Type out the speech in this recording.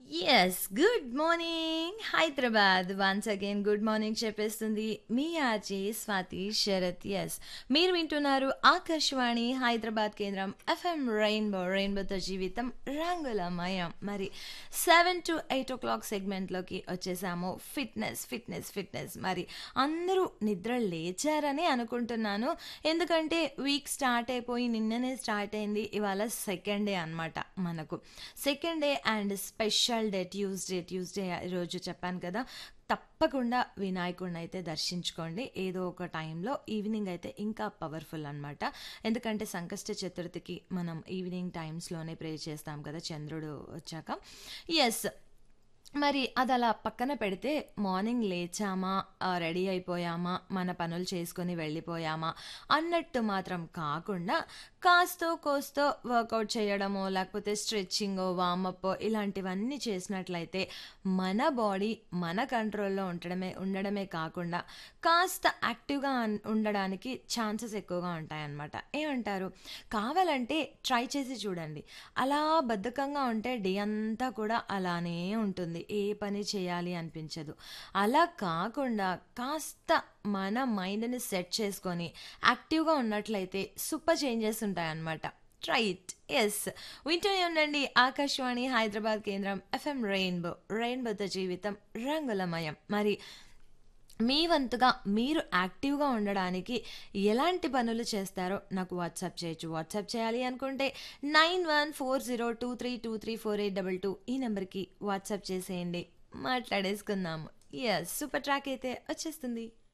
yes good morning Hyderabad once again good morning చెప్పేస్తుంది మీ RJ Swathi Sarath yes మీరు వింటున్నారు ఆకాశవాణి హైదరాబాద్ కేంద్రం ఎఫ్ఎం రెయిన్బో రెయిన్బోతో జీవితం రంగులమయం మరి seven to eight o'clock సెగ్మెంట్లోకి వచ్చేసాము ఫిట్నెస్ ఫిట్నెస్ ఫిట్నెస్ మరి అందరూ నిద్ర లేచారని అనుకుంటున్నాను ఎందుకంటే వీక్ స్టార్ట్ అయిపోయి నిన్ననే స్టార్ట్ అయింది ఇవాళ సెకండ్ డే అనమాట మనకు second day and special day Tuesday Tuesday రోజు చెప్పాను కదా తప్పకుండా వినాయకుడిని అయితే దర్శించుకోండి ఏదో ఒక టైంలో ఈవినింగ్ అయితే ఇంకా పవర్ఫుల్ అనమాట ఎందుకంటే సంకష్ట చతుర్థికి మనం ఈవినింగ్ టైమ్స్లోనే ప్రే చేస్తాం కదా చంద్రుడు వచ్చాక ఎస్ మరి అది అలా పక్కన పెడితే మార్నింగ్ లేచామా రెడీ అయిపోయామా మన పనులు చేసుకొని వెళ్ళిపోయామా అన్నట్టు మాత్రం కాకుండా కాస్తో కోస్తో వర్కౌట్ చేయడమో లేకపోతే స్ట్రెచ్చింగో వామప్ ఇలాంటివన్నీ చేసినట్లయితే మన బాడీ మన కంట్రోల్లో ఉండడమే ఉండడమే కాకుండా కాస్త యాక్టివ్గా ఉండడానికి ఛాన్సెస్ ఎక్కువగా ఉంటాయన్నమాట ఏమంటారు కావాలంటే ట్రై చేసి చూడండి అలా బద్ధకంగా ఉంటే డే అంతా కూడా అలానే ఉంటుంది ఏ పని చేయాలి అనిపించదు అలా కాకుండా కాస్త మన మైండ్ని సెట్ చేసుకొని యాక్టివ్గా ఉన్నట్లయితే సూపర్ చేంజెస్ ఉంటాయన్నమాట రైట్ ఎస్ వింటూనే ఉండండి ఆకాశవాణి హైదరాబాద్ కేంద్రం ఎఫ్ఎం రెయిన్బో రెయిన్బోతో జీవితం రంగులమయం మరి మీ వంతుగా మీరు యాక్టివ్గా ఉండడానికి ఎలాంటి పనులు చేస్తారో నాకు వాట్సాప్ చేయొచ్చు వాట్సాప్ చేయాలి అనుకుంటే nine one four zero two three two three four eight double two ఈ నెంబర్కి వాట్సాప్ చేసేయండి మాట్లాడేసుకుందాము ఎస్ సూపర్ ట్రాక్ అయితే వచ్చేస్తుంది